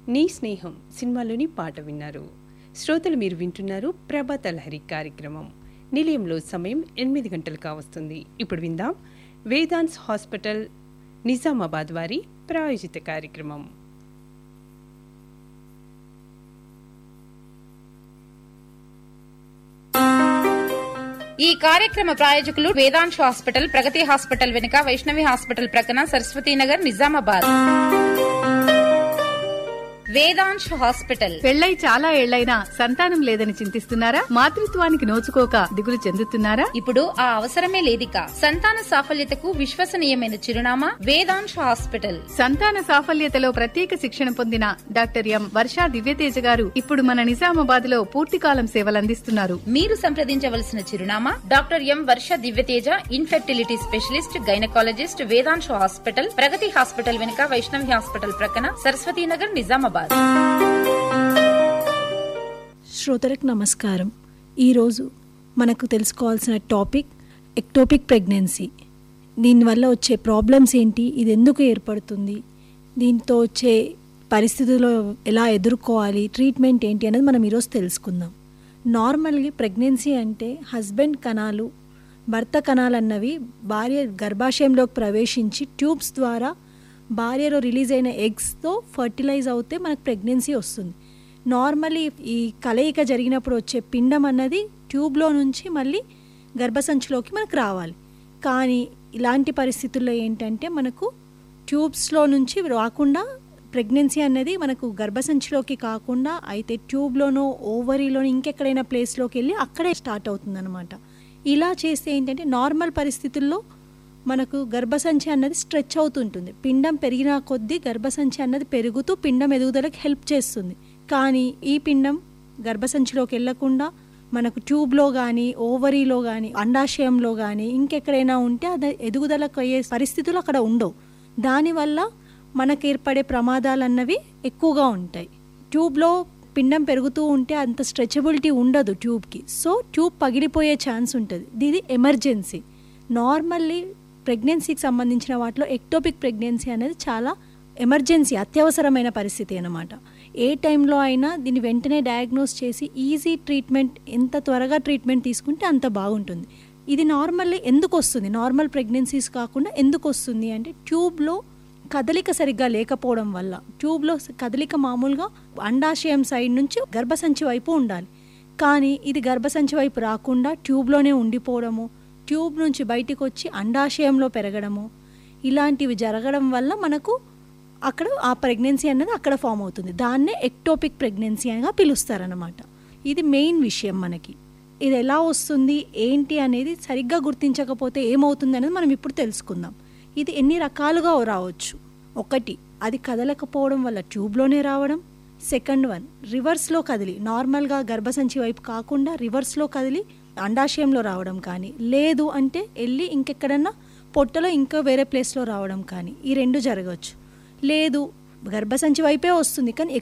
నీ స్నేహం సినిమాలోని పాట విన్నారు శ్రోతలు మీరు వింటున్నారు ప్రభాత లహరి కార్యక్రమం నిలయంలో సమయం ఎనిమిది గంటలు కావస్తుంది ఇప్పుడు విందాం వేదాంత్ హాస్పిటల్ నిజామాబాద్ వారి ప్రాయోజిత కార్యక్రమం ఈ కార్యక్రమ ప్రాయోజకులు వేదాంశ్ హాస్పిటల్ ప్రగతి హాస్పిటల్ వెనుక వైష్ణవి హాస్పిటల్ ప్రక్కన సరస్వతీనగర్ నిజామాబాద్ వేదాంశ్ హాస్పిటల్ పెళ్ళై చాలా ఏళ్లైనా సంతానం లేదని చింతిస్తున్నారా మాతృత్వానికి నోచుకోక దిగులు చెందుతున్నారా ఇప్పుడు ఆ అవసరమే లేదిక సంతాన సాఫల్యతకు విశ్వసనీయమైన చిరునామా వేదాంశ్ హాస్పిటల్ సంతాన సాఫల్యతలో ప్రత్యేక శిక్షణ పొందిన డాక్టర్ ఎం వర్షా దివ్యతేజ గారు ఇప్పుడు మన నిజామాబాద్ లో పూర్తికాలం సేవలందిస్తున్నారు మీరు సంప్రదించవలసిన చిరునామా doctor M Varsha Divyateja infertility specialist gynaecologist Vedansh hospital Pragathi hospital వెనుక వైష్ణవి హాస్పిటల్ ప్రక్కన సరస్వతీనగర్ నిజామాబాద్ శ్రోతలకు నమస్కారం ఈరోజు మనకు తెలుసుకోవాల్సిన టాపిక్ ఎక్టోపిక్ ప్రెగ్నెన్సీ దీనివల్ల వచ్చే ప్రాబ్లమ్స్ ఏంటి ఇది ఎందుకు ఏర్పడుతుంది దీంతో వచ్చే పరిస్థితుల్లో ఎలా ఎదుర్కోవాలి ట్రీట్మెంట్ ఏంటి అనేది మనం ఈరోజు తెలుసుకుందాం నార్మల్గా ప్రెగ్నెన్సీ అంటే హస్బెండ్ కణాలు భర్త కణాలు అన్నవి భార్య గర్భాశయంలోకి ప్రవేశించి ట్యూబ్స్ ద్వారా భార్యలో రిలీజ్ అయిన ఎగ్స్తో ఫర్టిలైజ్ అవుతే మనకు ప్రెగ్నెన్సీ వస్తుంది నార్మల్లీ ఈ కలయిక జరిగినప్పుడు వచ్చే పిండం అన్నది ట్యూబ్లో నుంచి మళ్ళీ గర్భసంచిలోకి మనకు రావాలి కానీ ఇలాంటి పరిస్థితుల్లో ఏంటంటే మనకు ట్యూబ్స్లో నుంచి రాకుండా ప్రెగ్నెన్సీ అనేది మనకు గర్భసంచిలోకి కాకుండా అయితే ట్యూబ్లోనో ఓవరీలోనో ఇంకెక్కడైనా ప్లేస్లోకి వెళ్ళి అక్కడే స్టార్ట్ అవుతుందన్నమాట ఇలా చేస్తే ఏంటంటే నార్మల్ పరిస్థితుల్లో మనకు గర్భసంచి అన్నది స్ట్రెచ్ అవుతుంటుంది పిండం పెరిగిన కొద్దీ గర్భసంచి అన్నది పెరుగుతూ పిండం ఎదుగుదలకు హెల్ప్ చేస్తుంది కానీ ఈ పిండం గర్భసంచిలోకి వెళ్లకుండా మనకు ట్యూబ్లో కానీ ఓవరీలో కానీ అండాశయంలో కానీ ఇంకెక్కడైనా ఉంటే అది ఎదుగుదలకు అయ్యే పరిస్థితులు అక్కడ ఉండవు దానివల్ల మనకు ఏర్పడే ప్రమాదాలు అన్నవి ఎక్కువగా ఉంటాయి ట్యూబ్లో పిండం పెరుగుతూ ఉంటే అంత స్ట్రెచబిలిటీ ఉండదు ట్యూబ్కి సో ట్యూబ్ పగిలిపోయే ఛాన్స్ ఉంటుంది ఇది ఎమర్జెన్సీ నార్మల్లీ ప్రెగ్నెన్సీకి సంబంధించిన వాటిలో ఎక్టోపిక్ ప్రెగ్నెన్సీ అనేది చాలా ఎమర్జెన్సీ అత్యవసరమైన పరిస్థితి అన్నమాట ఏ టైంలో అయినా దీన్ని వెంటనే డయాగ్నోస్ చేసి ఈజీ ట్రీట్మెంట్ ఎంత త్వరగా ట్రీట్మెంట్ తీసుకుంటే అంత బాగుంటుంది ఇది నార్మల్లీ ఎందుకు వస్తుంది నార్మల్ ప్రెగ్నెన్సీస్ కాకుండా ఎందుకు వస్తుంది అంటే ట్యూబ్లో కదలిక సరిగ్గా లేకపోవడం వల్ల ట్యూబ్లో కదలిక మామూలుగా అండాశయం సైడ్ నుంచి గర్భసంచి వైపు ఉండాలి కానీ ఇది గర్భసంచి వైపు రాకుండా ట్యూబ్లోనే ఉండిపోవడము ట్యూబ్ నుంచి బయటికి వచ్చి అండాశయంలో పెరగడము ఇలాంటివి జరగడం వల్ల మనకు అక్కడ ఆ ప్రెగ్నెన్సీ అనేది అక్కడ ఫామ్ అవుతుంది దాన్నే ఎక్టోపిక్ ప్రెగ్నెన్సీ అనిగా పిలుస్తారనమాట ఇది మెయిన్ విషయం మనకి ఇది ఎలా వస్తుంది ఏంటి అనేది సరిగ్గా గుర్తించకపోతే ఏమవుతుంది అనేది మనం ఇప్పుడు తెలుసుకుందాం ఇది ఎన్ని రకాలుగా రావచ్చు ఒకటి అది కదలకపోవడం వల్ల ట్యూబ్లోనే రావడం సెకండ్ వన్ రివర్స్లో కదిలి నార్మల్గా గర్భసంచి వైపు కాకుండా రివర్స్లో కదిలి అండాశయంలో రావడం కానీ లేదు అంటే వెళ్ళి ఇంకెక్కడన్నా పొట్టలో ఇంకా వేరే ప్లేస్లో రావడం కానీ ఈ రెండు జరగవచ్చు లేదు గర్భసంచి వైపే వస్తుంది కానీ